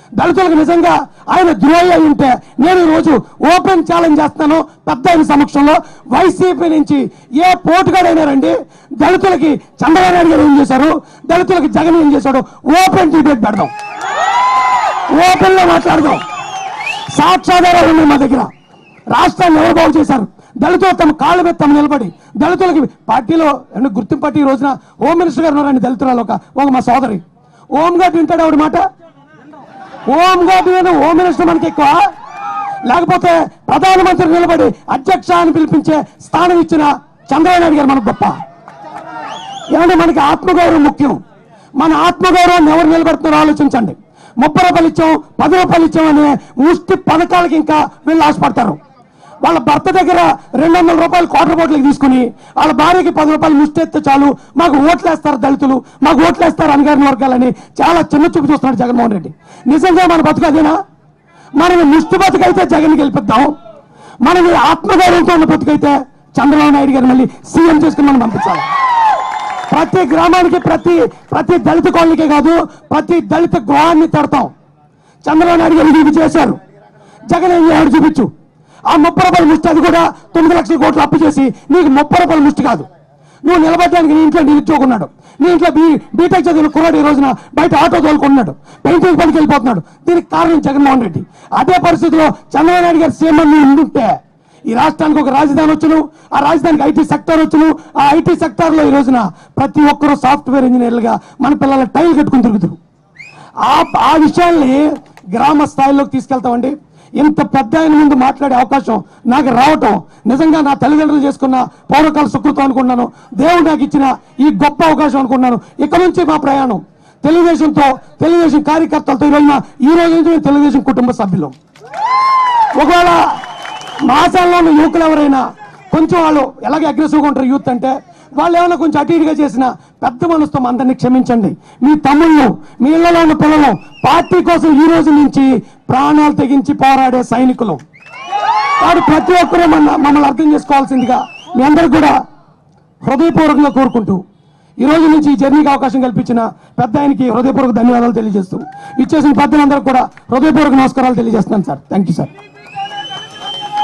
దళితులకు నిజంగా ఆయన ద్రోహి అయి ఉంటే నేను ఈరోజు ఓపెన్ ఛాలెంజ్ చేస్తున్నాను పెద్ద ఆయన సమక్షంలో వైసీపీ నుంచి ఏ పోటుగాడైనా రండి దళితులకి చంద్రబాబు నాయుడు గారు ఏం చేశారు దళితులకి జగన్ ఏం చేశాడు ఓపెన్ డిబేట్ పెడదాం ఓపెన్ లో మాట్లాడదాం సాక్ష్యాధారాలు ఉన్నాయి మా దగ్గర రాష్ట్రాన్ని ఎవరు బాగు చేశారు దళితులు తమ కాళ్ళ మీద తమ నిలబడి దళితులకి పార్టీలో అంటే గుర్తింపు పార్టీ ఈ రోజున హోమ్ మినిస్టర్ గారు ఉన్నారండి దళితురాలు ఒక ఒక మా సోదరి హోమ్ గార్డ్ వింటాడు ఆవిడ మాట హోమ్ గార్డ్ విన హోమ్ మినిస్టర్ మనకి ఎక్కువ లేకపోతే ప్రధానమంత్రి నిలబడి అధ్యక్ష అని పిలిపించే స్థానం ఇచ్చిన చంద్రబాబు నాయుడు గారు మనకు గొప్ప ఏమంటే మనకి ఆత్మగౌరవం ముఖ్యం మన ఆత్మగౌరవాన్ని ఎవరు నిలబెడుతున్నారో ఆలోచించండి ముప్పై రూపాయలు ఇచ్చాం పది రూపాయలు ఇచ్చాం అనే ముష్టి పథకాలకి ఇంకా వీళ్ళు ఆశపడతారు వాళ్ళ భర్త దగ్గర రెండు వందల రూపాయలు క్వార్టర్ బాటిల్కి తీసుకుని వాళ్ళ భార్యకి పది రూపాయలు ముష్టి ఎత్తే చాలు మాకు ఓట్లేస్తారు దళితులు మాకు ఓట్లేస్తారు అనగారిన వర్గాలని చాలా చిన్న చూపు చూస్తున్నాడు జగన్మోహన్ రెడ్డి నిజంగా మన బతుకు అదేనా మనకి ముష్టి బతుకైతే జగన్ గెలిపిద్దాం మనకి ఆత్మగౌరవంతో ఉన్న బతుకైతే చంద్రబాబు నాయుడు గారు మళ్ళీ సీఎం చేసుకుని మనం పంపించాలి ప్రతి గ్రామానికి ప్రతి ప్రతి దళిత కాలనీకే కాదు ప్రతి దళిత గృహాన్ని తడతాం చంద్రబాబు నాయుడు గారు ఇది చేశారు జగన్ ఏం చేయాడు చూపించు ఆ ముప్పై రూపాయల ముష్టి అది కూడా తొమ్మిది లక్షల కోట్లు అప్పు చేసి నీకు ముప్పై రూపాయల ముష్టి కాదు నువ్వు నిలబడడానికి నీ ఇంట్లో నిరుద్యోగం ఉన్నాడు నీ ఇంట్లో బీ బీటెక్ చదివిన కుర్రాడు ఈ రోజున బయట ఆటో తోలుకున్నాడు పెయింటింగ్ పనికి వెళ్ళిపోతున్నాడు దీనికి కారణం జగన్మోహన్ రెడ్డి అదే పరిస్థితిలో చంద్రబాబు నాయుడు గారు సీఎం అని ఉండుంటే ఈ రాష్ట్రానికి ఒక రాజధాని వచ్చును ఆ రాజధానికి ఐటీ సెక్టర్ వచ్చును ఆ ఐటీ సెక్టర్ లో ఈ రోజున ప్రతి ఒక్కరూ సాఫ్ట్వేర్ ఇంజనీర్లుగా మన పిల్లల టైల్ కట్టుకుని తిరుగుతారు ఆ ఆ విషయాల్ని గ్రామ స్థాయిలోకి తీసుకెళ్తామండి ఇంత పెద్ద ఆయన ముందు మాట్లాడే అవకాశం నాకు రావటం నిజంగా నా తల్లిదండ్రులు చేసుకున్న పౌరకాల సుకృతం అనుకున్నాను దేవుడు నాకు ఇచ్చిన ఈ గొప్ప అవకాశం అనుకున్నాను ఇక నుంచి మా ప్రయాణం తెలుగుదేశంతో తెలుగుదేశం కార్యకర్తలతో ఈ రోజున ఈ రోజు నుంచి మేము తెలుగుదేశం కుటుంబ సభ్యులు ఒకవేళ మాసాల్లో ఉన్న యువకులు ఎవరైనా కొంచెం వాళ్ళు ఎలాగ అగ్రెసివ్గా ఉంటారు యూత్ అంటే వాళ్ళు ఏమైనా కొంచెం అటు ఇటుగా చేసిన పెద్ద మనసుతో మా అందరినీ క్షమించండి మీ తమ్ముళ్ళు మీ ఇళ్లలో ఉన్న పిల్లలు పార్టీ కోసం ఈ రోజు నుంచి ప్రాణాలు తెగించి పోరాడే సైనికులు వాడు ప్రతి ఒక్కరూ మన మమ్మల్ని అర్థం చేసుకోవాల్సిందిగా మీ అందరికి కూడా హృదయపూర్వకంగా కోరుకుంటూ ఈ రోజు నుంచి ఈ జర్నీకి అవకాశం కల్పించిన పెద్ద ఆయనకి హృదయపూర్వక ధన్యవాదాలు తెలియజేస్తూ ఇచ్చేసిన పెద్దలందరికీ కూడా హృదయపూర్వక నమస్కారాలు తెలియజేస్తున్నాను సార్ థ్యాంక్ యూ సార్